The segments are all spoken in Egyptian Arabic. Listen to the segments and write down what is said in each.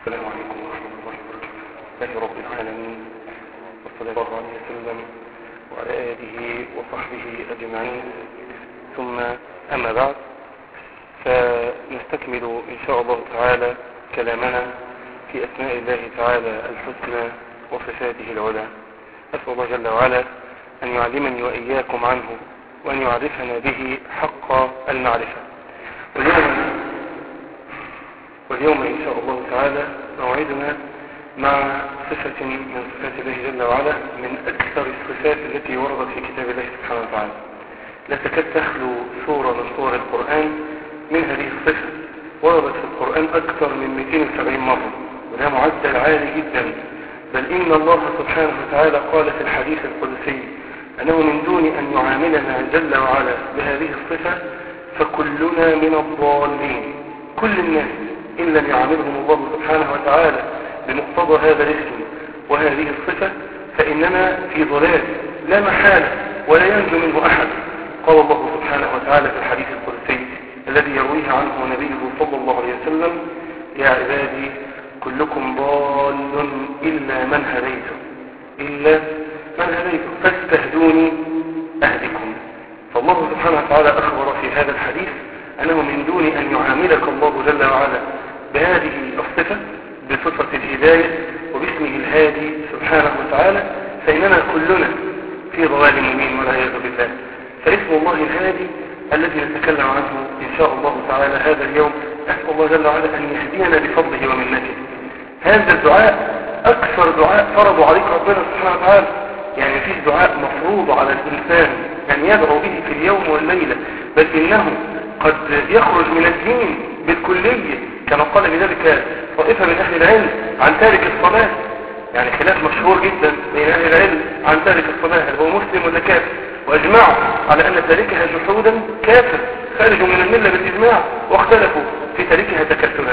السلام عليكم ورحمة الله وبركاته الله رب العالمين والصلاة الله عليه وسلم وعلى آله وصحبه أجمعين ثم أما بعد فنستكمل إن شاء الله تعالى كلامنا في أسماء الله تعالى الحسنى وصفاته العلى أسأل الله جل وعلا أن يعلمني وإياكم عنه وأن يعرفنا به حق المعرفة واليوم, واليوم إن شاء الله تعالى موعدنا مع صفة من صفات الله جل وعلا من أكثر الصفات التي وردت في كتاب الله سبحانه وتعالى لا تكاد تخلو سورة من سور القرآن من هذه الصفة وردت في القرآن أكثر من 270 مرة وده معدل عالي جدا بل إن الله سبحانه وتعالى قال في الحديث القدسي أنه من دون أن يعاملنا جل وعلا بهذه الصفة فكلنا من الضالين كل الناس إن لم يعاملهم الله سبحانه وتعالى بمقتضى هذا الاسم وهذه الصفة فإننا في ضلال لا محالة ولا ينجو منه أحد قال الله سبحانه وتعالى في الحديث القدسي الذي يرويه عنه نبيه صلى الله عليه وسلم يا عبادي كلكم ضال إلا من هديته إلا من هديته فاستهدوني أهدكم فالله سبحانه وتعالى أخبر في هذا الحديث أنه من دون أن يعاملك الله جل وعلا بهذه الصفة بصفة الهداية وباسمه الهادي سبحانه وتعالى فإننا كلنا في ضلال مبين والعياذ بالله فاسم الله الهادي الذي نتكلم عنه إن شاء الله تعالى هذا اليوم أسأل الله جل وعلا أن يهدينا بفضله ومنته هذا الدعاء أكثر دعاء فرض عليك ربنا سبحانه وتعالى يعني مفيش دعاء مفروض على الإنسان أن يدعو به في اليوم والليلة بل إنه قد يخرج من الدين بالكلية كما قال بذلك طائفة من أهل العلم عن تارك الصلاة يعني خلاف مشهور جدا بين أهل العلم عن تارك الصلاة هل هو مسلم ولا كافر واجمعوا على أن تاركها جحودا كافر خارج من الملة بالإجماع واختلفوا في تاركها تكتلا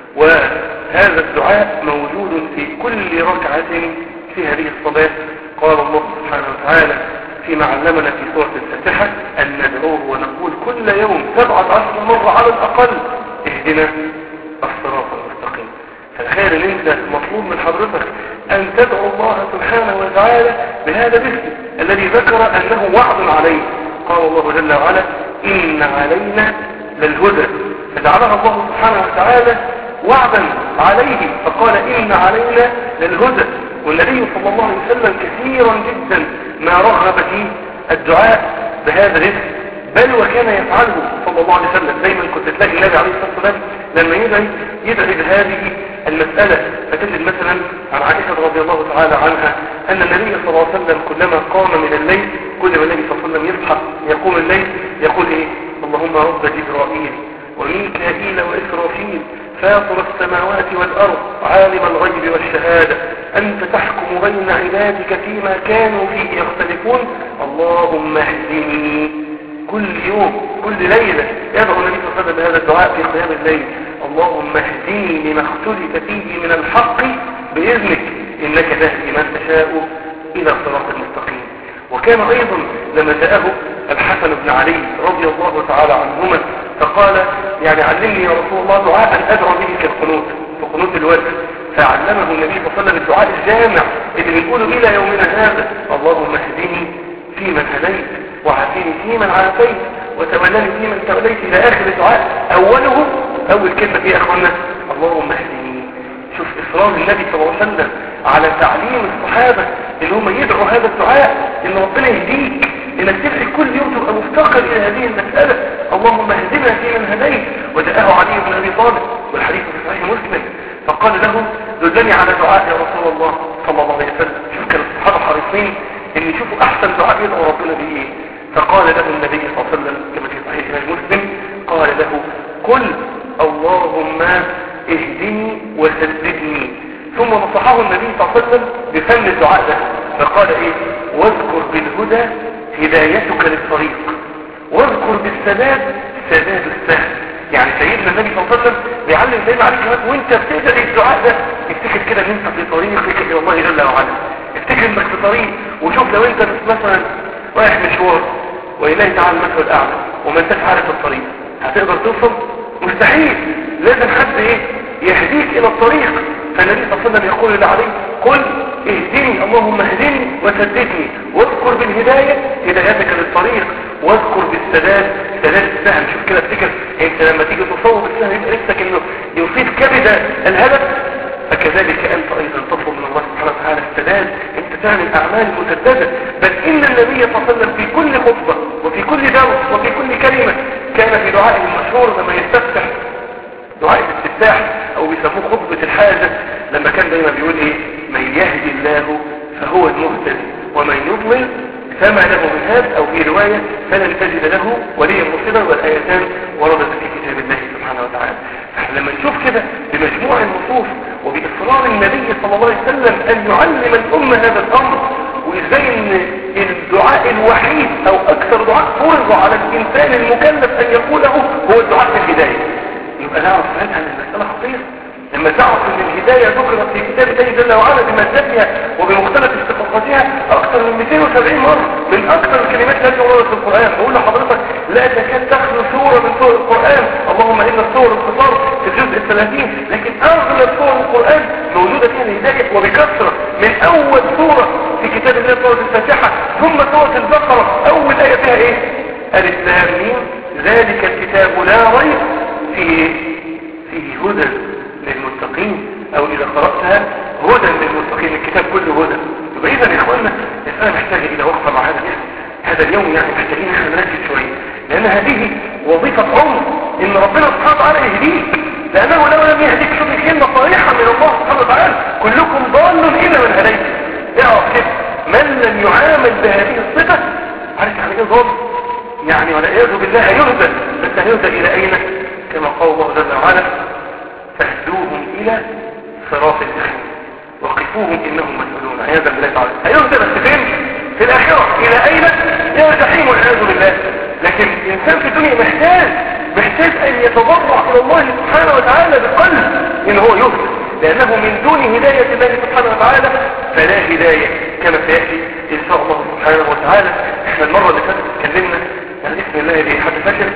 وهذا الدعاء موجود في كل ركعة في هذه الصلاة قال الله سبحانه وتعالى فيما علمنا في سورة الفاتحة أن ندعوه ونقول كل يوم سبعة عشر مرة على الأقل اهدنا الصراط المستقيم فالخير ان انت مطلوب من حضرتك ان تدعو الله سبحانه وتعالى بهذا الاسم الذي ذكر انه وعد عليه قال الله جل وعلا ان علينا للهدى فجعلها الله سبحانه وتعالى وعدا عليه فقال ان علينا للهدى والنبي صلى الله عليه وسلم كثيرا جدا ما رغب في الدعاء بهذا الاسم بل وكان يفعله صلى الله عليه وسلم دايما كنت تلاقي النبي عليه الصلاة والسلام لما يدعي يدعي بهذه المسألة فتجد مثلا عن عائشة رضي الله تعالى عنها أن النبي صلى الله عليه وسلم كلما قام من الليل كل ما النبي صلى الله عليه وسلم يصحى يقوم الليل يقول إيه اللهم رب جبرائيل وميكائيل وإسرافيل فاطر السماوات والأرض عالم الغيب والشهادة أنت تحكم بين عبادك فيما كانوا فيه يختلفون اللهم اهدني كل يوم كل ليلة يدعو النبي صلى الله عليه وسلم بهذا الدعاء في قيام الليل اللهم اهدني لما اختلف فيه من الحق بإذنك إنك تهدي من تشاء إلى صراط المستقيم وكان أيضا لما جاءه الحسن بن علي رضي الله تعالى عنهما فقال يعني علمني يا رسول الله دعاء أدعو به في القنوت في قنوت الوجه فعلمه النبي صلى الله عليه وسلم الدعاء الجامع اللي بنقوله إلى يومنا هذا اللهم اهدني في من هديت وعافيني في من عافيت وتولني في من توليت إلى آخر الدعاء أوله أول كلمة إيه يا أخوانا اللهم اهدني شوف إصرار النبي صلى الله عليه وسلم على تعليم الصحابة إن هم يدعوا هذا الدعاء إن ربنا يهديك إنك تدعي كل يوم تبقى مفتقر إلى هذه المسألة اللهم اهدنا في من هديت وجاءه علي بن أبي طالب والحديث في صحيح مسلم فقال له دلني على دعاء يا رسول الله صلى الله عليه وسلم شوف كان الصحابة حريصين إن يشوفوا أحسن دعاء يدعو ربنا به إيه فقال له النبي صلى الله عليه وسلم كما في صحيح مسلم قال له قل اللهم اهدني وسددني ثم نصحه النبي صلى الله عليه وسلم بفن الدعاء ده فقال ايه واذكر بالهدى هدايتك للطريق واذكر بالسداد سداد السهل يعني سيدنا النبي صلى الله عليه وسلم بيعلم زي ما عليك وانت بتدعي الدعاء ده افتكر كده ان انت في طريقك الى الله جل وعلا افتكر انك في طريق وشوف لو انت مثلا رايح مشوار وإليه تعالى المثل الأعلى وما انتش عارف الطريق هتقدر توصل مستحيل لازم حد ايه يهديك الى الطريق فالنبي صلى الله عليه وسلم يقول لعلي قل اهدني اللهم اهدني وسددني واذكر بالهداية هدايتك للطريق واذكر بالسداد سداد السهم شوف كده افتكر انت لما تيجي تصوب السهم يبقى نفسك انه يصيب كبد الهدف فكذلك انت ايضا تطلب من الله سبحانه وتعالى السداد انت تعمل اعمال مسددة بل ان النبي صلى الله عليه وسلم في كل خطبة وفي كل درس وفي كل كلمة كان في دعائه المشهور لما يستفتح دعاء الاستفتاح او بيسموه خطبة الحاجة لما كان دايما بيقول ايه من يهدي الله فهو المهتدي ومن يضلل فما له من هاد او في رواية فلن تجد له وليا مرشدا والايتان وردت في كتاب الله سبحانه وتعالى فاحنا لما نشوف كده بمجموع النصوص وبإصرار النبي صلى الله عليه وسلم ان يعلم الامة هذا الامر وازاي ان الدعاء الوحيد او اكثر دعاء فرض على الانسان المكلف ان يقوله هو الدعاء بالهداية يبقى نعرف ساعتها ان المسألة خطيرة لما تعرف ان الهداية ذكرت في كتاب الله جل وعلا بمادتها وبمختلف استفاقاتها اكثر من 270 مرة من اكثر الكلمات التي وردت في القرآن بقول لحضرتك لا تكاد تخلو سورة من سور القرآن اللهم ان السور القصار في الجزء الثلاثين لكن اغلب سور القرآن موجودة فيها الهداية وبكثرة من اول سورة في كتاب الله سورة الفاتحة ثم سورة البقرة اول اية فيها ايه الاسلامين ذلك الكتاب لا ريب فيه فيه هدى للمتقين او اذا قرأتها هدى للمتقين الكتاب كله هدى يبقى اذا يا اخوانا الاسئله محتاجه الى وقفه مع هذا الاسم هذا اليوم يعني محتاجين احنا نركز شويه لان هذه وظيفه عمر ان ربنا سبحانه وتعالى يهديك لانه لو لم يهديك شوف كلمه صريحه من الله سبحانه وتعالى كلكم ضال الا من هديت اعرف كده من لم يعامل بهذه الصفه عارف يعني ايه ظالم يعني والعياذ بالله هيهدى بس هيهدى الى اين كما قال الله جل وعلا فاهدوهم الى صراط الجحيم وقفوهم انهم مسؤولون عياذا بالله تعالى هيهدى بس فين في الاخره الى اين الى الجحيم والعياذ بالله لكن الانسان في الدنيا محتاج محتاج ان يتضرع الى الله سبحانه وتعالى بقلب ان هو يهدى لانه من دون هدايه الله سبحانه وتعالى فلا هدايه كما سياتي ان شاء الله سبحانه وتعالى احنا المره اللي فاتت اتكلمنا عن اسم الله ايه حد فاكر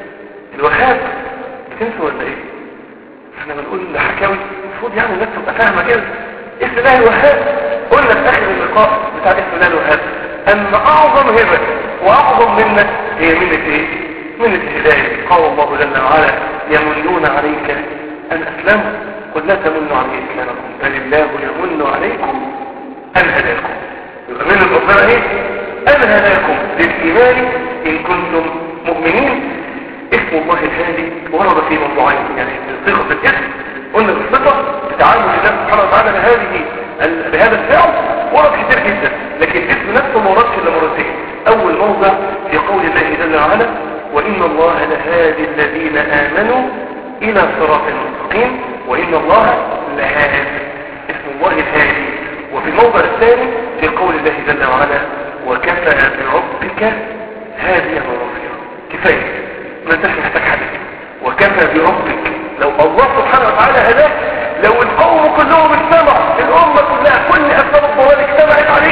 الوهاب بتنسوا ولا ايه احنا بنقول حكاوي المفروض يعني الناس تبقى فاهمه كده اسم الله الوهاب قلنا في اخر اللقاء بتاع اسم الله الوهاب ان اعظم هبه واعظم منه هي منه ايه منه الهدايه قال الله جل وعلا يمنون عليك ان اسلموا قل لا تمنوا علي اسلامكم بل الله يمن عليكم ان هداكم يبقى من ربنا ايه ان هداكم للايمان ان كنتم مؤمنين اسم الله الهادي ورد في موضوعين يعني صيغه الاسم قلنا بالصفه تعامل الله سبحانه وتعالى بهذه بهذا الفعل ورد كتير جدا لكن الاسم نفسه ما وردش الا مرتين اول موضع في قول الله جل وعلا وان الله لهادي الذين امنوا الى صراط مستقيم وان الله لهادي اسم الله الهادي وفي الموضع الثاني في قول الله جل وعلا وكفى بربك هاديا ونصيرا كفايه ما انتش محتاج حد وكفى بربك لو الله سبحانه وتعالى هداك لو القوم كلهم اجتمعوا الامه كلها كل اسباب الضلال اجتمعت عليك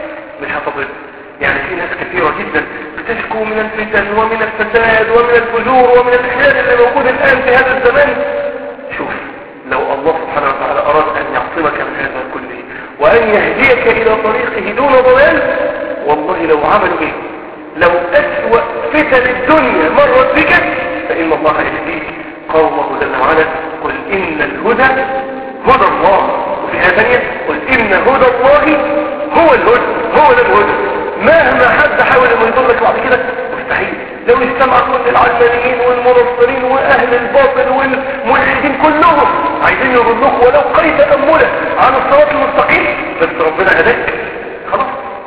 مش هتضل يعني في ناس كثيره جدا بتشكو من الفتن ومن الفساد ومن الفجور ومن الاحلال اللي موجود الان في هذا الزمان شوف لو الله سبحانه وتعالى اراد ان يعصمك من هذا كله وان يهديك الى طريقه دون ضلال والله لو عملوا ايه لو أسوأ فتن الدنيا مرت بك فإن الله يهديك قال الله جل وعلا قل إن الهدى هدى الله وفي آية ثانية قل إن هدى الله هو الهدى هو ده الهدى مهما حد حاول انه يضلك بعد كده مستحيل لو اجتمع كل العلمانيين والمنصرين واهل الباطل والملحدين كلهم عايزين يضلوك ولو قيد امله عن الصراط المستقيم بس ربنا هداك خلاص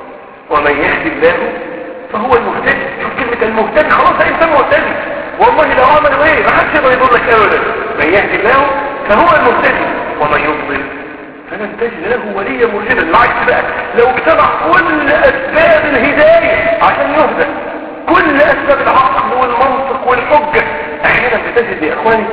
ومن يهدي الله فهو المهتدي شوف كلمة المهتدي خلاص ده انسان مهتدي والله لو عملوا ايه ما حدش يقدر يضرك ابدا من يهدي الله فهو المهتدي ومن يضلل فلن تجد له وليا مرشدا بالعكس بقى لو اجتمع كل اسباب الهدايه عشان يهدى كل اسباب العقل والمنطق والحجه احيانا بتجد يا اخواني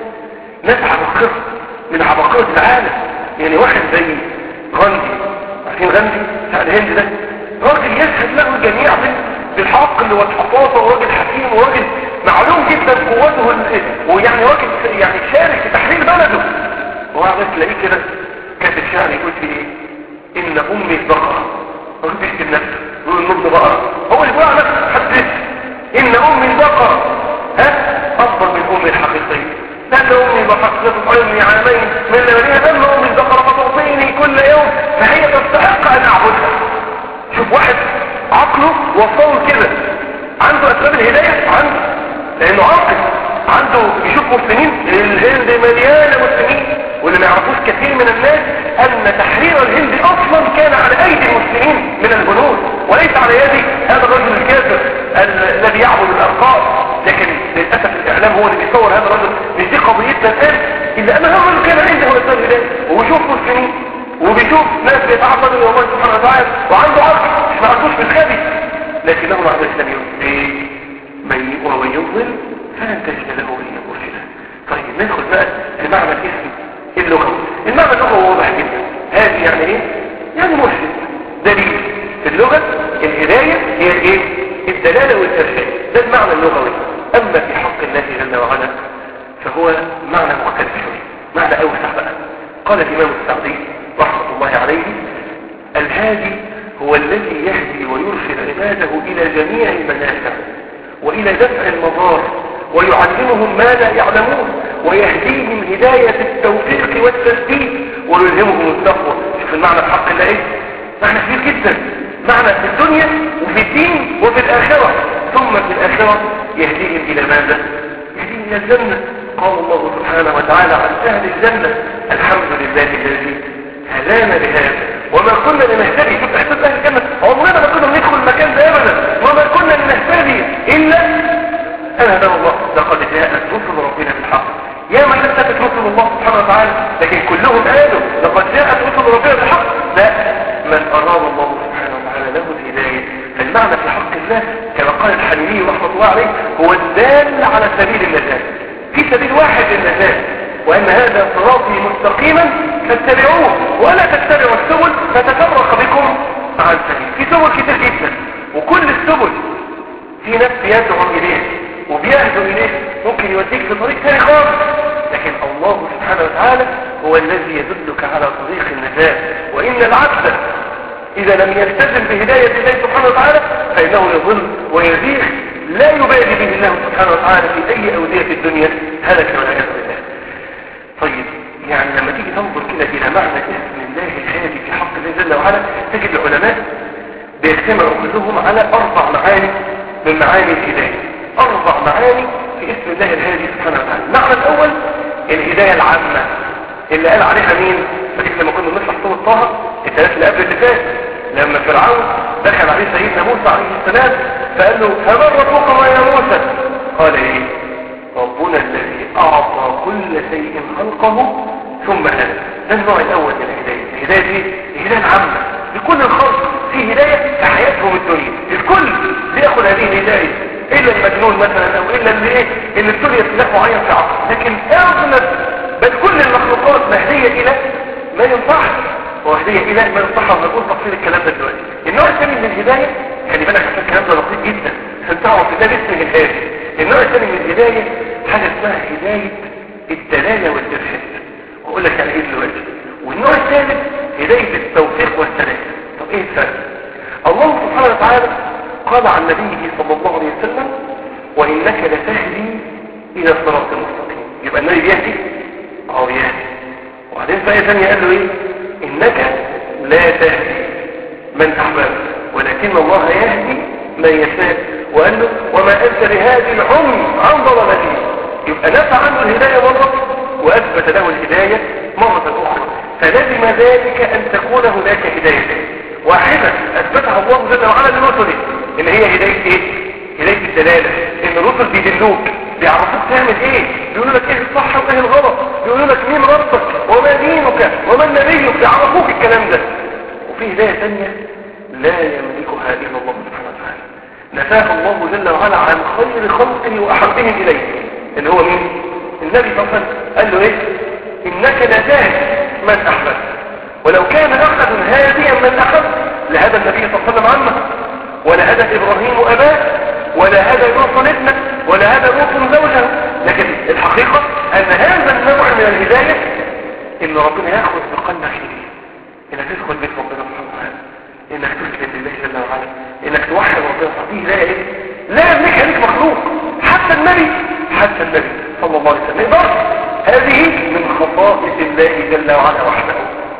ناس عبقرة من عبقرة العالم يعني واحد زي غاندي عارفين غاندي بتاع الهند ده راجل يشهد له الجميع بالحق والحفاظة وراجل حكيم وراجل معلوم جدا قوته ويعني راجل يعني شارك في تحرير بلده وبعدين تلاقيه كده كاتب شعر يقول في ايه ان امي البقرة الراجل بيكتب نفسه يقول النبض بقرة هو اللي بيقول على نفسه حد ان امي البقرة ها افضل من امي الحقيقية لان امي بحقيقة علمي عامين من لبنيها لان امي البقرة فتعطيني كل يوم فهي تستحق ان اعبدها شوف واحد عقله وصله كده عنده اسباب الهداية عنده لانه عاقل عنده بيشوف مسلمين الهند مليانة مسلمين واللي ما يعرفوش كثير من الناس ان تحرير الهند اصلا كان على ايدي المسلمين من الجنود وليس على يد هذا الرجل الكافر الذي يعبد الارقام لكن للاسف الاعلام هو اللي بيصور هذا الرجل مش دي قضيتنا الان الا ان هذا الرجل كان عنده اسباب الهداية وبيشوف مسلمين وبيشوف ناس بيتعبدوا لله سبحانه وتعالى وعنده عقل مش ما عندوش بالخبي لكنه مع الاسلام يقول ايه من ومن يضلل فلن تجد له وليا مرشدا طيب ندخل بقى في معنى الاسم اللغوي المعنى اللغوي واضح جدا هذه يعني ايه يعني مرشد دليل في اللغه الهدايه هي الايه الدلاله والارشاد ده المعنى اللغوي اما في حق الله جل وعلا فهو معنى مختلف شويه معنى اوسع بقى قال الامام السعدي رحمه الله عليه الهادي هو الذي يهدي ويرشد عباده إلى جميع المنافع وإلى دفع المضار ويعلمهم ما لا يعلمون ويهديهم هداية التوفيق والتسديد ويلهمهم التقوى شوف المعنى في حق الله ايه معنى كبير جدا معنى في الدنيا وفي الدين وفي الآخرة ثم في الآخرة يهديهم إلى ماذا يهديهم إلى الجنة قال الله سبحانه وتعالى عن أهل الجنة الحمد لله الذي هدانا لهذا وما كنا لنهتدي شوف احساس اهل الجنه عمرنا ما كنا بندخل المكان ده ابدا وما كنا لنهتدي الا ان هدانا الله لقد جاءت رسل ربنا بالحق يا ما كتبت رسل الله سبحانه وتعالى لكن كلهم قالوا لقد جاءت رسل ربنا بالحق لا من اراد الله سبحانه وتعالى له الهدايه فالمعنى في حق الله كما قال الحليمي رحمه الله عليه هو الدال على سبيل النجاه في سبيل واحد للنجاه وأن هذا صراطي مستقيما فاتبعوه ولا تتبعوا السبل فتفرق بكم عن سبيل في سبل كتير جدا وكل السبل في ناس بيدعو إليه وبيهدوا إليه ممكن يوديك في طريق ثاني خالص لكن الله سبحانه وتعالى هو الذي يدلك على طريق النجاة وإن العبد إذا لم يلتزم بهداية الله سبحانه وتعالى فإنه يضل ويزيغ لا يبالي به الله سبحانه وتعالى في أي أودية الدنيا هلك والعياذ بالله طيب يعني لما تيجي تنظر كده إلى معنى اسم الله الهادي في حق الله جل وعلا تجد العلماء بيجتمعوا كلهم على أربع معاني من معاني الهداية أربع معاني في اسم الله الهادي سبحانه وتعالى المعنى الأول الهداية العامة اللي قال عليها مين فاكر لما كنا بنشرح سورة طه الثلاث اللي قبل اللي فات لما فرعون دخل عليه سيدنا موسى عليه السلام فقال له فمن ربكما يا موسى قال ايه ربنا الذي أعطى كل شيء خلقه ثم هدى ده النوع الأول من الهداية الهداية دي الهداية العامة لكل الخلق في هداية في حياتهم الدنيا الكل بياخد هذه الهداية إلا المجنون مثلا أو إلا اللي إيه اللي ابتلي سلاح معين في عقل لكن أغلب بل كل المخلوقات مهدية إلى ما ينفعها وهدية إلى ما ينفعها ونقول تفصيل الكلام ده دلوقتي النوع الثاني من الهداية خلي بالك عشان الكلام ده لطيف جدا عشان تعرف ده اسم الهادي النوع الثاني من الهداية حاجة اسمها هداية الدلالة والإرشاد وأقول لك يعني إيه دلوقتي والنوع الثالث هداية التوفيق والسلام طب إيه الفرق الله سبحانه وتعالى قال عن نبيه صلى الله عليه وسلم وإنك لتهدي إلى صراط المستقيم يبقى النبي بيهدي أو يهدي وبعدين في آية ثانية قال له إيه إنك لا تهدي من أحببت ولكن الله يهدي من يشاء وقال له وما أنت بهادي العمي عن ضلالته يبقى نفع عنه الهداية مرة وأثبت له الهداية مرة أخرى فلازم ذلك أن تكون هناك هداية واحدة أثبتها الله جل وعلا لرسله إن هي هداية إيه؟ هداية الدلالة إن الرسل بيدلوك بيعرفوك تعمل إيه بيقولوا لك إيه الصح وإيه الغلط بيقولوا لك مين ربك وما دينك وما نبيك بيعرفوك الكلام ده وفي هداية ثانية لا يملكها إلا الله سبحانه وتعالى نفاها الله جل وعلا عن خير خلقه وأحبهم إليه اللي هو مين النبي صلى الله عليه وسلم قال له إيه إنك لا تهدي من أحببت ولو كان أحد هاديا من أحد لهذا النبي صلى الله عليه وسلم عمه ولا هدى إبراهيم أباه ولا هدى لوط ابنه ولا هدى لوط زوجه لكن الحقيقة أن هذا النوع من الهداية ان ربنا ياخذ بقلبك ليه انك تدخل بيت ربنا سبحانه وتعالى انك تسلم لله جل وعلا انك توحد ربنا دي لا ايه لا يملك لك مخلوق حتى النبي حتى النبي صلى الله عليه وسلم يقدر هذه من خصائص الله جل وعلا وحده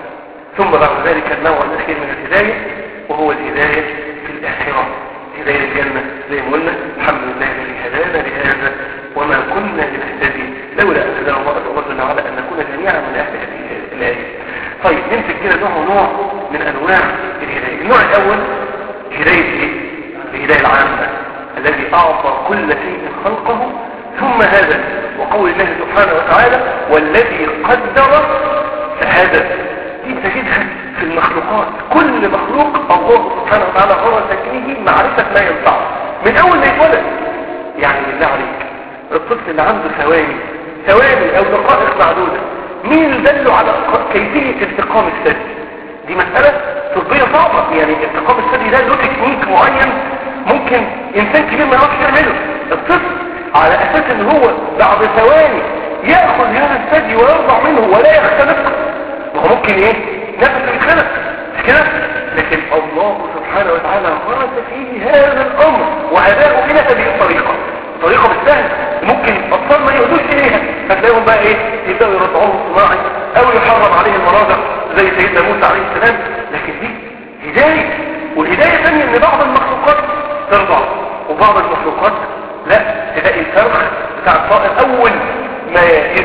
ثم بعد ذلك النوع الاخير من الهدايه وهو الهدايه في الاخره هدايه الجنه زي ما قلنا الحمد لله الذي هدانا لهذا وما كنا لنهتدي لولا ان هدانا الله جل وعلا ان نكون جميعا من اهل هذه الايه طيب نمسك كده نوع نوع من انواع الهدايه النوع الاول هدايه ايه الهدايه العامه الذي اعطى كل شيء خلقه ثم هذا وقول الله سبحانه وتعالى والذي قدر فهدى دي تجدها في المخلوقات كل مخلوق الله سبحانه وتعالى غرس فيه معرفة ما ينفعه من اول ما يتولد يعني بالله عليك الطفل اللي عنده ثواني ثواني او دقائق معدودة مين اللي دله على كيفية التقام الثدي دي مسألة طبية صعبة يعني التقام الثدي ده له تكنيك معين ممكن انسان كبير ما يعرفش يعمله الطفل على اساس ان هو بعد ثواني ياخذ هذا الثدي ويرضع منه ولا يختلق وهو ممكن ايه نفسه يتخلق مش كده لكن الله سبحانه وتعالى غرس فيه هذا الامر وهداه الى هذه الطريقه طريقه بالسهل ممكن اطفال ما يهدوش اليها فتلاقيهم بقى ايه يبداوا يرضعوهم صناعي او يحرم عليه المناظر زي سيدنا موسى عليه السلام لكن دي هدايه وهدايه ثانيه ان بعض المخلوقات ترضع وبعض المخلوقات لا تلاقي الفرخ بتاع الطائر اول ما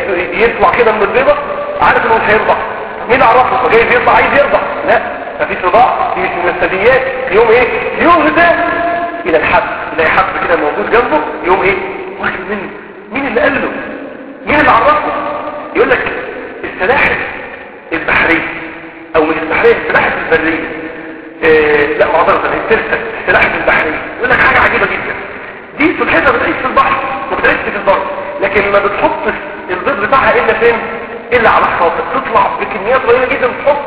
يطلع كده من البيضة عارف انه مش هيرضع مين عرفه فجاي يرضع عايز يرضع لا مفيش رضاع دي مش من الثدييات يوم ايه يهدى الى الحب يلاقي حب كده موجود جنبه يوم ايه واخد منه مين اللي قال له مين اللي عرفه يقول لك السلاحف البحريه او مش البحريه السلاحف البريه إيه لا معذره الترسه السلاحف البحريه يقول لك حاجه عجيبه جدا دي سلحفه بتعيش في البحر ما بتعيش في البر لكن ما بتحطش البيض بتاعها الا فين الا على الشاطئ تطلع بكميات قليله جدا تحط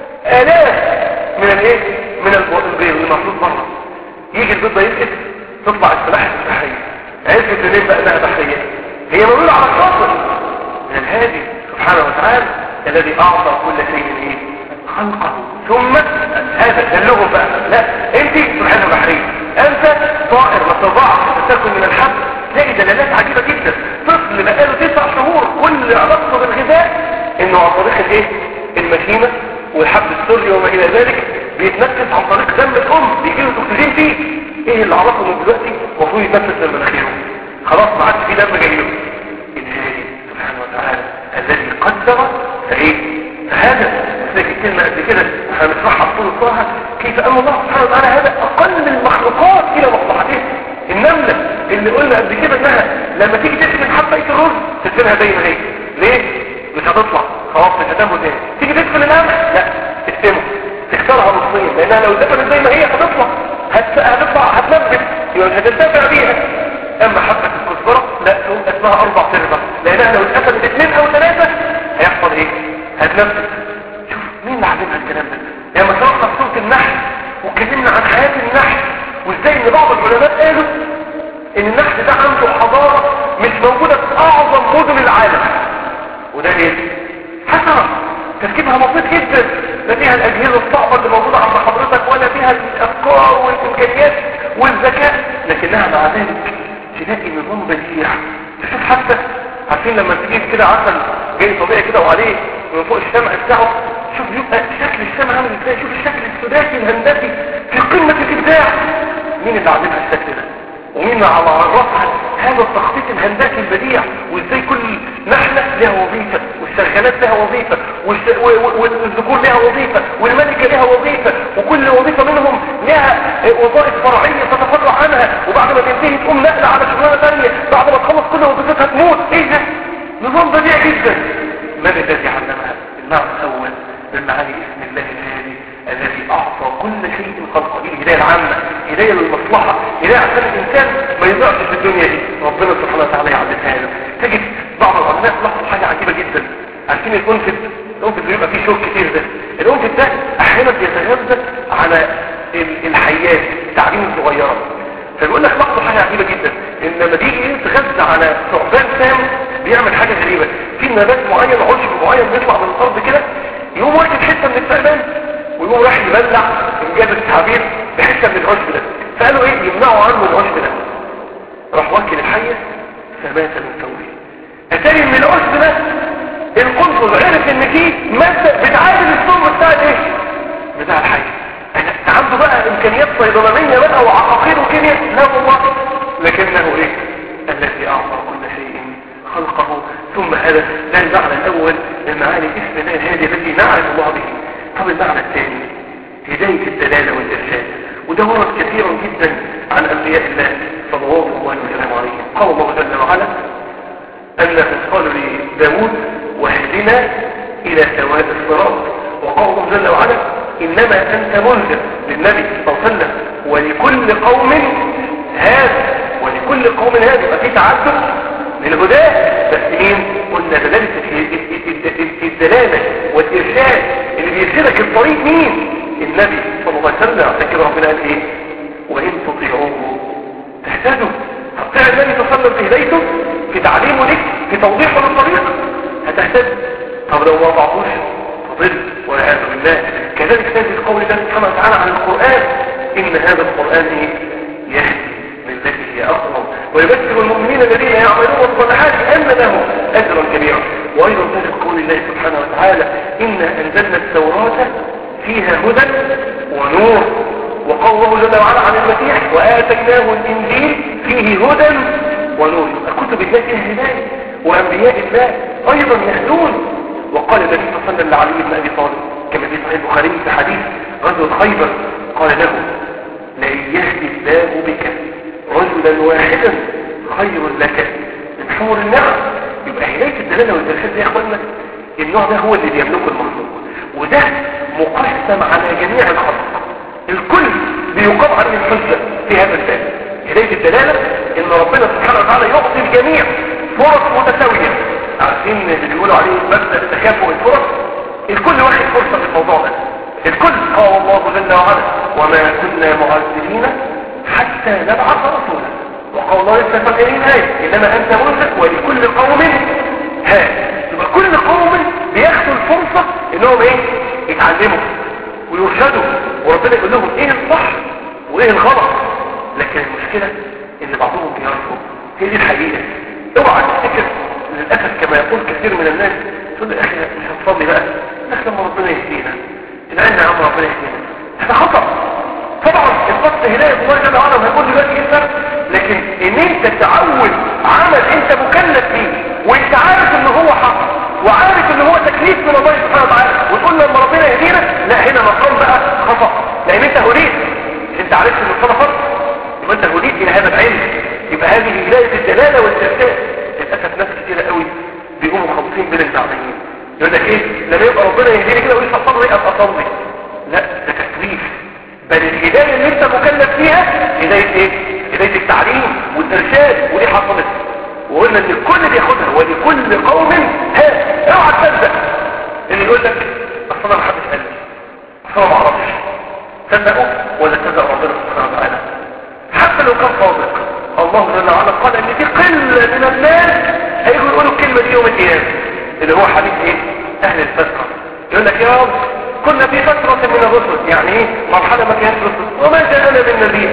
الاف من الايه من البيض اللي محطوط بره يجي البيض ده يفقد تطلع السلاحف البحريه عرفت منين بقى انها بحريه هي موجوده على الشاطئ من الهادي سبحانه وتعالى الذي اعطى كل شيء ايه خلقه ثم هذا دلهم بقى لا انت سبحانه بحريه انت طائر ما تضعش تاكل من الحب تلاقي دلالات عجيبه جدا طفل بقاله تسع شهور كل علاقته بالغذاء انه عن طريق الايه الماكينه والحب السري وما الى ذلك بيتنفس عن طريق دم الام بيجي له اكسجين فيه ايه اللي عرفه من دلوقتي المفروض يتنفس من مناخيره خلاص ما عادش في دم جاي له الهادي سبحانه وتعالى الذي قدر فايه فهذا لكن الكلمة قد كده هنشرحها طول الصراحة كيف أن الله سبحانه وتعالى هذا أقل المخلوقات إلى مصلحته النملة اللي قلنا قبل كده انها لما تيجي تدفن حبة الرز تدفنها زي ما هي ليه؟ مش هتطلع خلاص مش هتنمو تاني تيجي تدفن القمح لا تقسمه تكسرها نصين لانها لو دفنت زي ما هي هتطلع هت... هتطلع هتنبت يبقى مش هتنتفع بيها اما حبة الكزبرة لا تقوم اسمها اربع تربة لانها لو اتقسمت اثنين او ثلاثة هيحصل ايه؟ هتنبت مين اللي علمها الكلام ده لما شرحنا في سوره النحل واتكلمنا عن حياه النحل وازاي ان بعض العلماء قالوا ان النحل ده عنده حضاره مش موجوده في اعظم مدن العالم وده ايه حسره تركيبها بسيط جدا لا فيها الاجهزه الصعبه اللي موجوده عند حضرتك ولا فيها الافكار والامكانيات والذكاء لكنها مع ذلك تلاقي نظام بديع تشوف حتى عارفين لما تجيب كده عسل جاي طبيعي كده وعليه من فوق الشمع بتاعه شوف يبقى شكل السماء عامل ازاي شوف الشكل السداسي الهندسي في قمة الابداع مين اللي علمها الشكل ده ومين اللي عرفها هذا التخطيط الهندسي البديع وازاي كل نحلة لها وظيفة والشغالات لها وظيفة والذكور لها وظيفة والملكة لها وظيفة وكل وظيفة منهم لها وظائف فرعية تتفرع عنها وبعد ما تنتهي تقوم نقلة على شغلانة ثانية بعد ما تخلص كل وظيفتها تموت ايه ده نظام بديع جدا من الذي علمها المعنى الاول من معاني اسم الله الهادي الذي اعطى كل شيء خلقه دي الهدايه العامه هدايه للمصلحه هدايه عشان الانسان ما يضيعش في الدنيا دي ربنا سبحانه وتعالى يعلمها له تجد بعض العلماء لاحظوا حاجه عجيبه جدا عارفين الانفت الانفت بيبقى فيه شوك كتير ده الانفت ده احيانا بيتغذى على الحيات التعابين الصغيره فبيقول لك لاحظوا حاجه عجيبه جدا ان لما بيجي يتغذى على ثعبان سام بيعمل حاجة غريبة في نبات معين عشب معين بيطلع من الارض كده يقوم واخد حتة من الفقدان ويقوم راح يبلع انجاز التعبير بحتة من العشب ده فقالوا ايه يمنعوا عنه العشب ده راح وكل الحية فمات من فوره اتاري من العشب ده القنصل عرف ان فيه مادة بتعادل السم بتاع ايه بتاع الحية انا عنده بقى امكانيات صيدلانية بقى وعقاقير وكيمياء لا والله لكنه ايه الذي اعطى كل شيء خلقه ثم هذا ده المعنى الاول من معاني اسم الله هذه التي نعرف الله به طب المعنى الثاني هداية الدلالة والإرشاد وده ورد كثيرا جدا عن أنبياء الله صلوات الله وسلامه عليهم قال الله جل وعلا أنه قال لداود واهدنا إلى سواء الصراط وقال الله جل وعلا إنما أنت منذر للنبي صلى الله عليه وسلم ولكل قوم هذا ولكل قوم هذا يبقى في تعدد للهداة بس مين قلنا دلالة الدلالة والإرشاد اللي بيرشدك الطريق مين النبي صلى الله عليه وسلم عشان كده ربنا قال ايه وإن تطيعوه تهتدوا تطيع النبي صلى الله عليه وسلم في هدايته في تعليمه لك في توضيحه للطريق هتهتد طب لو ما اطعتوش تضل والعياذ بالله كذلك نزل قول الله سبحانه وتعالى عن القرآن إن هذا القرآن يهدي للتي هي أقوم ويبشر المؤمنين الذين يعملون الصالحات أن لهم أجرا كبيرا وأيضا نزل قول الله سبحانه وتعالى إنا أنزلنا التوراة فيها هدى ونور وقال الله جل وعلا عن المسيح وآتيناه الإنجيل فيه هدى ونور كتب الله فيها هداية وأنبياء الله أيضا يهدون وقال النبي صلى الله عليه وسلم لعلي بن أبي طالب كما في صحيح البخاري في حديث غزوة خيبر قال له لئن يهدي الله بك رجلا واحدا خير لك من حور النعم يبقى هداية الدلالة والإرشاد يا اخوانا النوع ده هو اللي بيملكه المخلوق وده مقسم على جميع الخلق الكل بيقام عليه الحجة في هذا الباب هداية الدلالة ان ربنا سبحانه وتعالى يعطي الجميع فرص متساوية عارفين اللي بيقولوا عليه مبدأ تكافؤ الفرص الكل واخد فرصة في الموضوع ده الكل قال الله جل وعلا وما كنا معذبين حتى نبعث رسولا وقال الله لسه فاكرين هاي انما انت منسك ولكل قوم ها يبقى كل قوم بياخدوا الفرصة انهم ايه يتعلموا ويرشدوا وربنا يقول لهم ايه الصح وايه الغلط لكن المشكلة ان بعضهم بيرفض هي دي الحقيقة اوعى تفتكر للأسف كما يقول كثير من الناس تقول لي احنا مش هنصلي بقى نحن لما ربنا يهدينا العلم يا عم ربنا يهدينا هذا خطأ طبعا الفصل هداية الله جل وعلا هيقول دلوقتي ايه الفرق لكن ان انت تعود عمل انت مكلف فيه وانت عارف ان هو حق وعارف ان هو تكليف من الله سبحانه وتعالى وتقول لما ربنا يهدينا لا هنا مقام بقى خطأ لان انت هديت انت عرفت ان الصلاة فرض يبقى انت هديت الى هذا العلم يبقى هذه هداية الدلالة والترتاب للأسف ناس كتيرة قوي بيقوموا خالصين بين المعنيين يقول لك ايه لما يبقى ربنا يهديني كده ويقول اصلي ابقى اصلي لا ده تكليف بل الهداية اللي انت مكلف فيها هداية ايه هداية التعليم والارشاد ودي حصلت وقلنا ان الكل بياخدها ولكل قوم ها اوعى تصدق اللي يقول لك اصل انا محدش قال لي اصل انا ما اعرفش تصدقوا ولا تصدق ربنا سبحانه وتعالى حتى لو كان صادق الله جل وعلا قال ان في قله من الناس هيجوا يقولوا الكلمه دي يوم القيامه اللي هو حديث ايه اهل الفتره يقول لك يا رب كنا في فترة من الرسل يعني ايه مرحلة ما كانت رسل وما جاءنا من نبي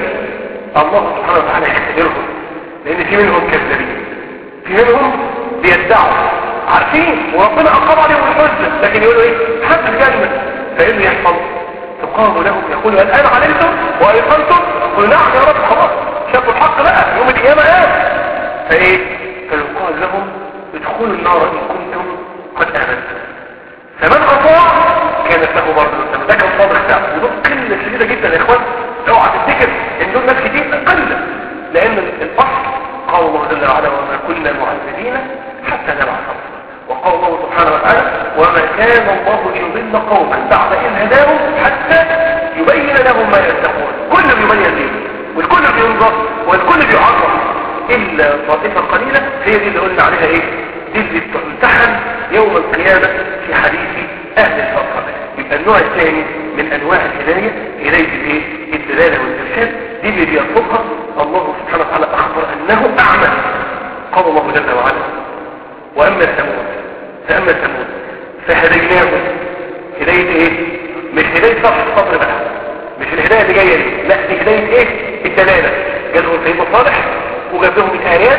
الله سبحانه وتعالى يختبرهم لان في منهم كذابين في منهم بيدعوا عارفين وربنا اقام عليهم الحجة لكن يقولوا ايه حد الجنة فايه اللي يحصل تقام لهم يقولوا الان علمتم وايقنتم قل نعم يا رب خلاص شافوا الحق بقى يوم القيامة ايه فايه فيقال لهم ادخلوا النار ان كنتم قد امنتم فمن اطاع كانت له برضه ده كان صادق ده ودول قله شديده جدا يا اخوان اوعى تفتكر ان دول ناس كتير قله لان الاصل قال الله جل وعلا وما كنا معذبين حتى نبعث رسولا وقال الله سبحانه وتعالى وما كان الله ليضل قوما بعد ان هداهم حتى يبين لهم ما يتقون كل بيبين دين والكل بينظر والكل بيعرف الا طائفه قليله هي دي اللي قلنا عليها ايه دي اللي بتمتحن يوم القيامه في حديث اهل الفتره يبقى النوع الثاني من انواع الهدايه هدايه الايه الدلاله والارشاد دي اللي بيرفضها الله سبحانه وتعالى اخبر انه اعمى قال الله جل وعلا واما ثمود فاما ثمود فهديناهم هدايه ايه مش هدايه صح الصبر بقى مش الهدايه اللي جايه دي لا دي هدايه ايه الدلاله جابهم سيدنا صالح وجاب لهم الايات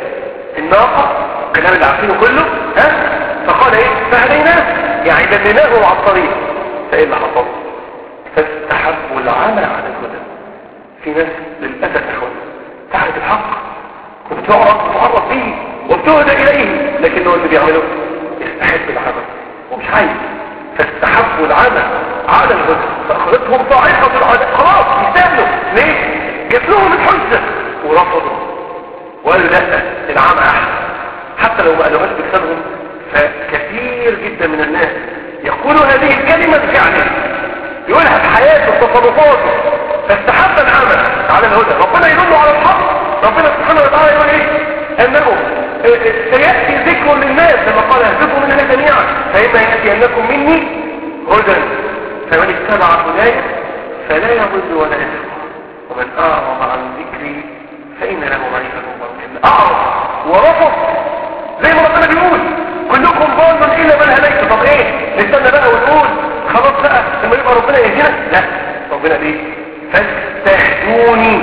الناقه الكلام اللي عارفينه كله ها فقال ايه فهديناه يعني دلناه على الطريق فايه اللي حصل فاستحبوا العمى على الهدى في ناس للاسف اخوان تعرف الحق وبتعرف تعرف به وبتهدى اليه لكن هو اللي بيعمله يستحب العمى ومش عايز فاستحبوا العمى على الهدى فاخذتهم صاعقه العذاب خلاص يستاهلوا ليه جات لهم الحجه ورفضوا وقالوا لا العمى احسن حتى لو ما قالوهاش بلسانهم فكثير جدا من الناس يقول هذه الكلمة بفعله يقولها في حياته وتصرفاته فاستحب العمل على الهدى ربنا يدل على الحق ربنا سبحانه وتعالى يقول ايه انه سيأتي ذكر للناس لما قال اهدكم من الله جميعا فإما يأتي أنكم مني هدى فمن اتبع هدايا فلا يضل ولا يشقى ومن أعرض عن ذكري فإن له معيشة ضنكا أعرض ورفض زي ما ربنا بيقول كلكم ضال الا من هديت طب ايه نستنى بقى ونقول خلاص بقى لما يبقى ربنا يهدينا لا ربنا ليه فاستهدوني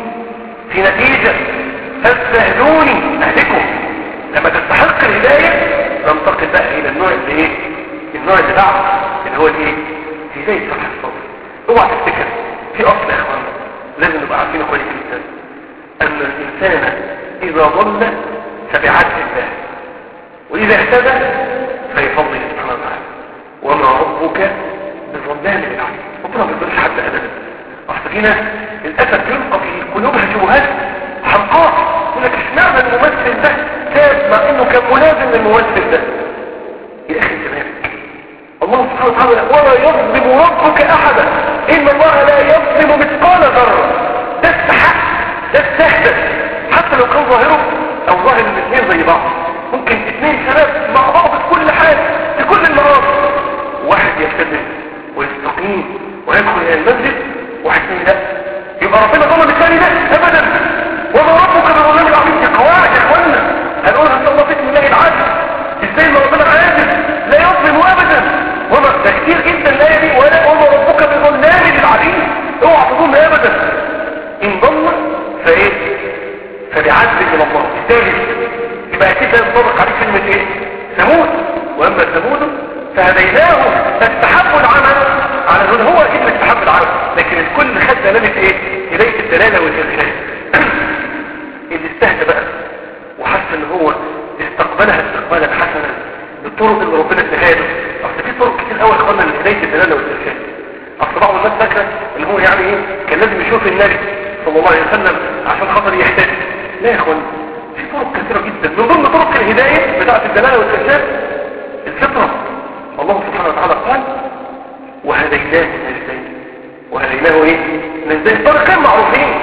في نتيجة فاستهدوني اهلكم لما تستحق الهداية ننتقل بقى الى النوع اللي ايه النوع اللي بعد اللي هو الايه هداية صح الصبر اوعى تفتكر في اصل يا اخوانا لازم نبقى عارفينه كويس جدا ان الانسان اذا ضل فبعدل الله وإذا اهتدى فيفضل سبحانه وتعالى وما ربك بظلام للعبد ربنا ما بيقدرش حد ابدا اصل في ناس للاسف يلقى في قلوبها شبهات حمقاء يقول لك اشمعنى الممثل ده تاب مع انه كان ملازم للممثل ده يا اخي انت مالك الله سبحانه وتعالى ولا يظلم ربك احدا ان الله لا يظلم مثقال ذره ده استحق ده استهدف حتى لو كان ظاهره او ظاهر الاثنين زي بعض ممكن اثنين شباب مع بعض في كل حاجة في كل المرات واحد يلتزم ويستقيم ويدخل الى المسجد واحد ثاني لا يبقى ربنا ظلم الثاني ده ابدا وما ربك بظلام العظيم دي قواعد يا اخوانا هنقولها ان الله بسم الله العادل ازاي ما ربنا عادل لا يظلم ابدا وما ده كتير جدا لا يلي ولا وما ربك بظلام للعبيد اوعى تظن ابدا ان ضل فايه فبعدل من الله الثالث يبقى كده ينطبق عليه كلمة ايه ثمود واما ثمود فهديناه فاستحبوا العمل على الهدى هو اكيد اللي استحب العمل لكن الكل خد دلالة ايه هداية الدلالة والارشاد اللي استهدى بقى وحس ان هو استقبلها استقبالا حسنا بالطرق اللي ربنا اداها له اصل في طرق كتير قوي اخوانا لهداية الدلالة والارشاد اصل بعض الناس فاكره ان هو يعني ايه كان لازم يشوف النبي صلى الله عليه وسلم عشان خاطر يهتدي لا يا اخوانا في طرق كثيرة جدا من ضمن طرق الهداية بتاعة الدلالة والإرشاد الفطرة الله سبحانه وتعالى قال وهديناه نجدين وهديناه ايه نجدين طريقين معروفين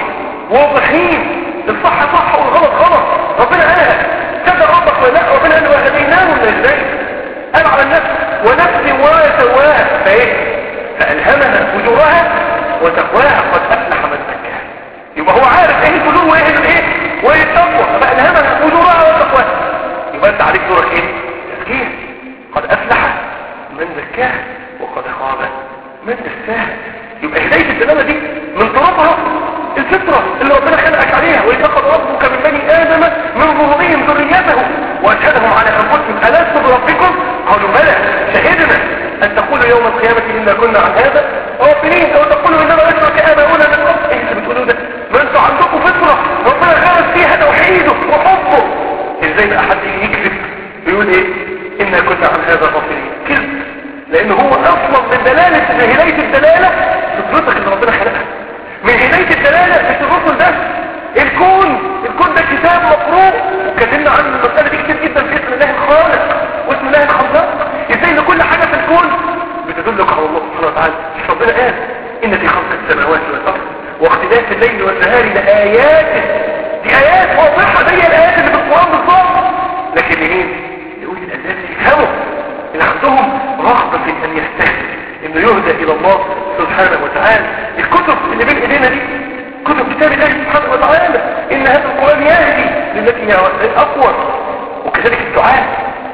واضحين الصح صح والغلط غلط ربنا قال كذا ربك ولا ربنا قال وهديناه نجدين قال على النفس ونفس وسواها فايه فألهمها فجورها وتقواها قد أفلح من زكاها يبقى هو عارف ايه الفجور وايه الايه وايه التقوى فألهمها فجورها وتقواها يبقى انت عليك دورك ايه تزكيه قد أفلح من زكاها وقد خاب من دساها يبقى هداية الدلالة دي من طرفها الفطرة اللي ربنا خلقك عليها ويتقض ربك من بني آدم من ظهورهم ذريته وأشهدهم على أنفسهم ألست بربكم قالوا بلى شهدنا أن تقولوا يوم القيامة إنا كنا عن هذا غافلين أو تقولوا إنما أشرك آباؤنا من قبل إيه اللي بتقولوا ده ما أنتوا عندكم فطرة ربنا خلق فيها توحيده وحبه إزاي بقى حد يكذب بيقول إيه إنا كنا عن هذا غافلين كذب لأن هو أصلا من دلالة هداية الدلالة فطرتك اللي ربنا خلقها من هداية الدلالة في الرسل ده الكون الكون ده كتاب مقروء وكلمنا عن المسألة دي كتير جدا في اسم الله الخالق واسم الله الخلاق ازاي ان كل حاجة في الكون بتدلك على الله سبحانه وتعالى ربنا قال ان في خلق السماوات والارض واختلاف الليل والنهار لآيات دي آيات واضحة زي الآيات اللي في القرآن بالظبط لكن مين يقول الأساس يفهموا اللي عندهم رغبة في أن يستهدف انه يهدى الى الله سبحانه وتعالى الكتب اللي بين ايدينا دي كتب كتاب الله سبحانه وتعالى ان هذا القرآن يهدي للتي هي اقوى وكذلك الدعاء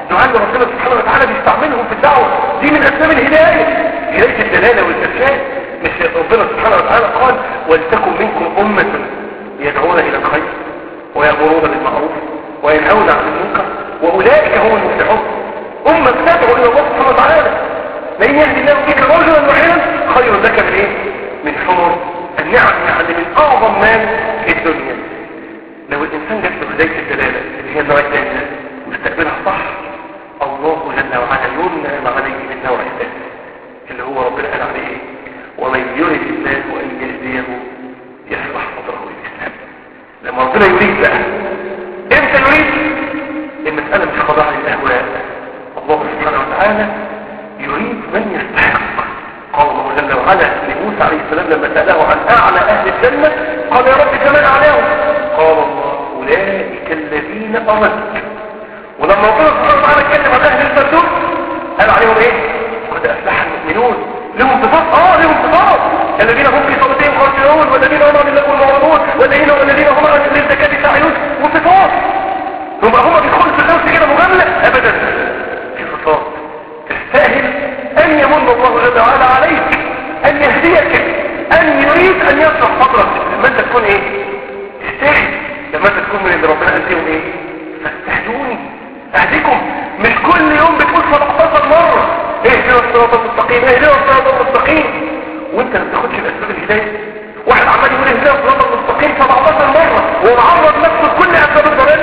دعاء ربنا سبحانه وتعالى بيستعملهم في الدعوة دي من أسباب الهداية هداية الدلالة والإرشاد مش ربنا سبحانه وتعالى قال ولتكن منكم أمة يدعون إلى الخير ويأمرون بالمعروف وينهون عن المنكر وأولئك هم المفلحون أمة تدعو إلى الله سبحانه وتعالى لأن يهدي الله بك رجلا واحدا خير لك من إيه؟ من حمر النعم يعني من أعظم مال في الدنيا لو الإنسان جات له هداية الدلالة اللي هي النوع الثاني واستقبلها صح الله جل وعلا ينعم عليه من النوع الثاني اللي هو ربنا قال عليه ايه ومن يرد الله ان يهديه يشرح صدره للاسلام لما ربنا يريد بقى امتى يريد المساله مش خضاع للاهواء الله سبحانه وتعالى يريد من يستحق قال الله جل وعلا لموسى عليه السلام لما ساله عن اعلى اهل الجنه قال يا رب كمان اعلاهم قال الله اولئك الذين اردت ولما ربنا سبحانه وتعالى اتكلم عن اهل الفردوس قال عليهم ايه قد افلح المؤمنون لهم صفات اه لهم صفات الذين هم في صلاتهم خاشعون والذين هم عن اللغو معرضون والذين والذين هم عن للزكاه ساعيون وصفات هم هم بيدخلوا في النفس كده مجامله ابدا في صفات تستاهل ان يمن الله جل وعلا عليك ان يهديك ان يريد ان يصلح صدرك لما انت تكون ايه تستاهل لما انت تكون من اللي ربنا قال فيهم ايه فاستهدوني اهديكم مش كل يوم بتقول 17 مرة اهدنا الصراط المستقيم اهدنا الصراط المستقيم وانت ما بتاخدش الاسباب الهداية واحد عمال يقول اهدنا الصراط المستقيم 17 مرة ومعرض نفسه لكل اسباب الضلال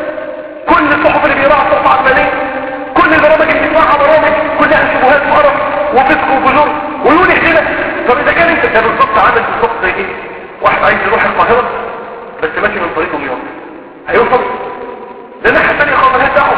كل الصحف اللي بيقراها صحف علمانية كل البرامج اللي بيسمعها برامج كلها شبهات وقرف وفسق وفجور ويقول اهدنا طب اذا كان انت ده بالظبط عامل بالظبط زي ايه واحد عايز يروح القاهرة بس ماشي من طريق دمياط هيوصل ده ناحية تانية خالص مالهاش دعوة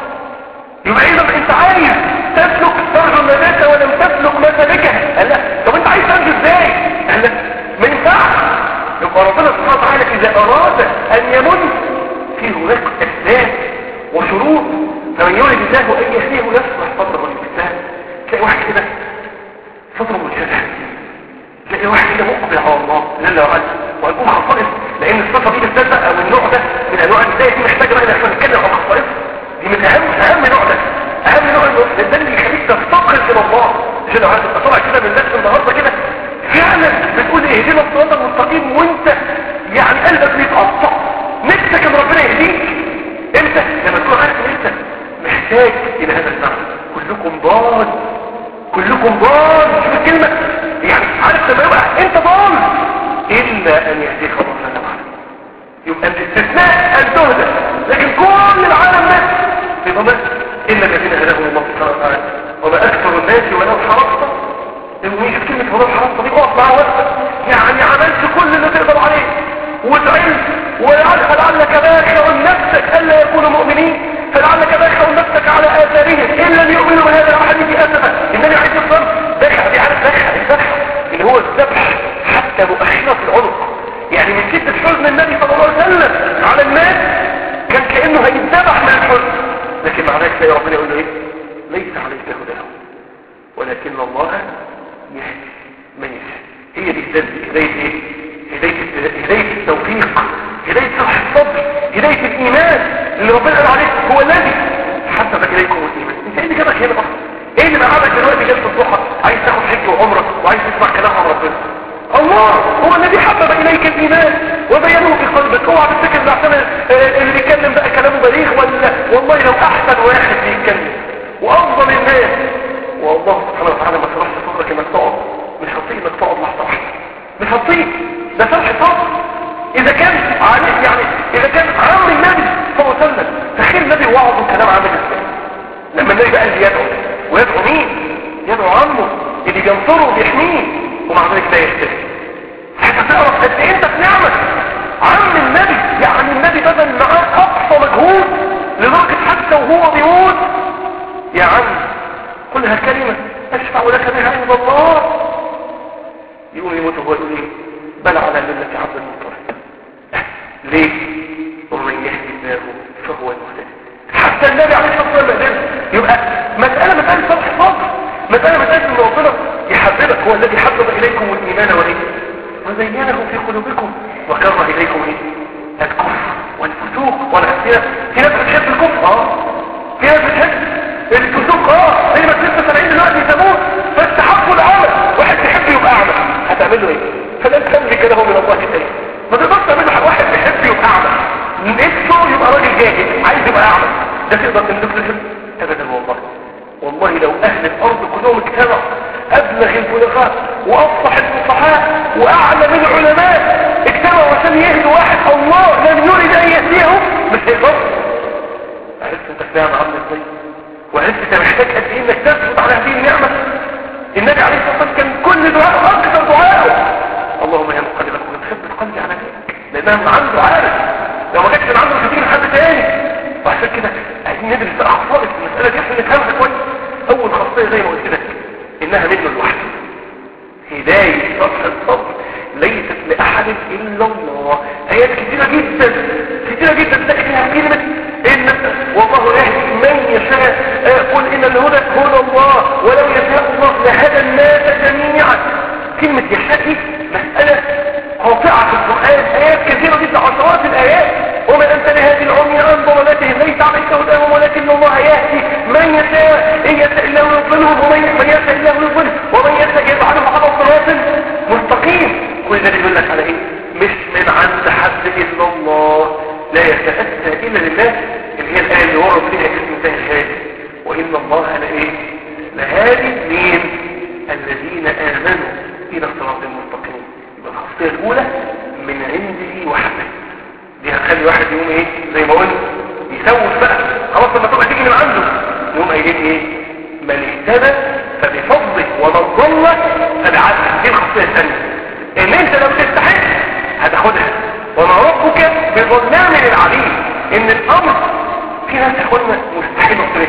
يبقى اذا انت عايز تسلك ترجو النجاة ولم تسلك مسالكها قال لا طب انت عايز تنجو ازاي قال لا ما ينفعش يبقى ربنا سبحانه وتعالى اذا اراد ان يمن في هناك اسباب وشروط فمن يولد الله ان يهديه يصلح صدره للاسلام تلاقي واحد كده صدره منشرح تلاقي واحد كده مقبل على الله جل وعلا وهنكون خصائص لان الصفه دي بالذات او النوع ده من انواع الهدايه دي محتاجه بقى ان احنا نتكلم عن خصائصها دي من اهم اهم نوع ده اهم نوع انه ده اللي يخليك تفتقر الى الله جل وعلا تبقى طالع كده من نفس النهارده كده فعلا بتقول اهدنا الصراط المستقيم وانت يعني قلبك بيتقطع نفسك ان ربنا يهديك امتى لما تكون عارف ان انت محتاج الى هذا المعنى كلكم ضال كلكم ضال شوف الكلمه يعني عارف لما يبقى انت ضال الا ان يهديك الله جل وعلا يبقى الاستثناء ان تهدى لكن كل العالم ده في ضمان الا الذين هداهم الله سبحانه وتعالى وما اكثر الناس ولو حرصت الميش كلمه ولو حرصت دي اقف مع وقتك يعني عملت كل اللي تقدر عليه وتعلت ولعلك باخع نفسك الا يكونوا مؤمنين فلعلك باخع نفسك على اثارهم ان لم يؤمنوا بهذا الحديث اسفا النبي عليه الصلاه والسلام باخع دي عارف باخع الذبح اللي هو الذبح حتى مؤخره في العنق يعني من شدة حزن النبي صلى الله عليه وسلم على الناس كان كأنه هيتذبح من الحزن لكن مع ذلك تلاقي ربنا يقول له ايه ليس عليك هداهم ولكن الله يهدي من يشاء هي دي هداية ايه هداية هداية التوفيق هداية صح الصبر هداية الإيمان اللي ربنا قال عليه هو الذي حبب إليكم الإيمان انت ايه اللي جابك هنا اصلا ايه اللي مقعدك دلوقتي جلسة الضحى عايز تاخد حج وعمرة وعايز تسمع كلام عن ربنا الله هو الذي حبب اليك الايمان وبينه في قلبك اوعى تفتكر ده عشان اللي بيتكلم بقى كلامه بليغ ولا والله لو احسن واحد بيتكلم وافضل الناس والله سبحانه وتعالى ما شرحش صدرك انك تقعد مش هطيق انك تقعد لحظه واحده مش هطيق ده شرح صدر اذا كان عليه يعني اذا كان عمر النبي صلى الله عليه وسلم تخيل النبي وعظه كلام عامل ازاي لما النبي بقى اللي يدعو ويدعو مين يدعو عمه اللي بينصره وبيحميه ومع ذلك لا يهتدي حتى تعرف قد ايه انت في نعمة عم النبي يعني النبي بذل معاه اقصى مجهود لدرجة حتى وهو بيموت يا عم قلها كلمة اشفع لك بها عند الله يقوم يموت وهو يقول ايه بل على ملة عبد المطلب ليه ومن يهدي الله فهو المهتدي حتى النبي عليه الصلاه والسلام يبقى مساله مساله صلح صدر مساله مساله ان ربنا يحببك هو الذي حبب اليكم الايمان والايه وزينه في قلوبكم وكره اليكم ايه الكفر والفسوق والعصيان في ناس بتحب الكفر اه في ناس بتحب يبقى اعمى نفسه يبقى راجل جاهل عايز يبقى اعمى ده تقدر تملك له ابدا والله والله لو اهل الارض كلهم اجتمعوا ابلغ البلغاء وافصح الفصحاء واعلم العلماء اجتمعوا عشان يهدوا واحد الله لم يريد ان يهديه مش هيقدر عرفت انت فاهم عامل ازاي وعرفت انت محتاج قد ايه انك تثبت على هذه النعمه النبي عليه الصلاه والسلام كان كل دعاء اكثر دعاءه اللهم يا مقلب القلوب ثبت قلبي على دينك لانها من عنده عارف لو ما جاتش من عنده مش هتيجي لحد تاني وعشان كده عايزين ندرس بقى خصائص المساله دي عشان نفهمها كويس اول خاصيه زي ما قلت لك انها منه لوحده هدايه سطح الصبر ليست لاحد الا الله ايات كثيره جدا كثيره جدا تلاقي فيها كلمه ان والله يهدي من يشاء قل ان الهدى هدى الله ولو يشاء الله لهدى الناس جميعا كلمه يشاء دي مساله قاطعه في القران ايات كثيره جدا عشرات الايات وما انت لهذه العمي عن ضلالتهم ليس عليك هداهم ولكن الله يهدي من يشاء ان يشاء الله يضلهم ومن يشاء الله يضله ومن يشاء يجعله على صراط مستقيم كل ده بيقول لك على ايه مش من عند حد الا الله لا يتأتى الا لله اللي هي الايه اللي ورد فيها اسم الله الهادي وان الله لايه لهادي مين الذين امنوا الى صراط مستقيم يبقى الخاصيه الاولى من عنده وحده دي هتخلي واحد يقوم ايه زي ما قلت يسوف بقى خلاص لما تبقى تيجي من عنده يقوم قايلين ايه من اهتدى فبفضله ومن ضل فبعدله دي الخاصيه الثانيه ان انت لو تستحق هتاخدها وما ربك بظلام للعبيد ان الامر في ناس يا اخوانا مستحيل يصرف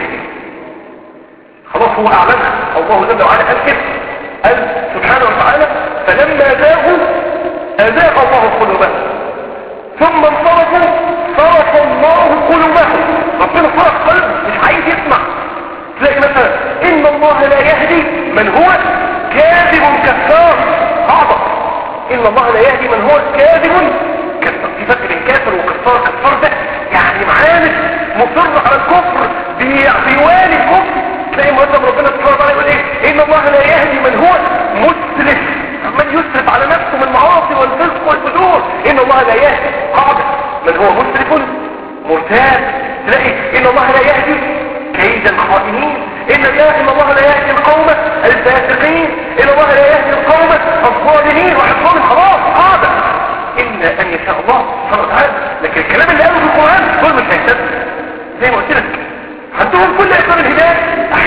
خلاص هو اعلنها الله جل وعلا قال كده قال سبحانه وتعالى فلما زاغوا ازاغ الله قلوبهم ثم انصرفوا صرف الله قلوبهم ربنا صرف قلبه مش عايز يسمع تلاقي مثلا ان الله لا يهدي من هو كاذب كفار اعظم ان الله لا يهدي من هو كاذب كفار في فرق بين كافر وكفار كفار ده يعني معاند مصر على الكفر بيوالي الكفر تلاقي مؤدب ربنا سبحانه وتعالى يقول ايه ان الله لا يهدي من هو مسرف من يسرف على نفسه من المعاصي والفسق والفجور ان الله لا يهدي قاعدة من هو مسرف مرتاب تلاقي ان الله لا يهدي كيد الخائنين ان ان الله لا يهدي القوم الفاسقين ان الله لا يهدي القوم الظالمين وحفظهم خلاص قاعدة الا ان يشاء الله سبحانه وتعالى لكن الكلام اللي قاله في القران دول مش هيهتدوا زي ما قلت لك عندهم كل اسباب الهدايه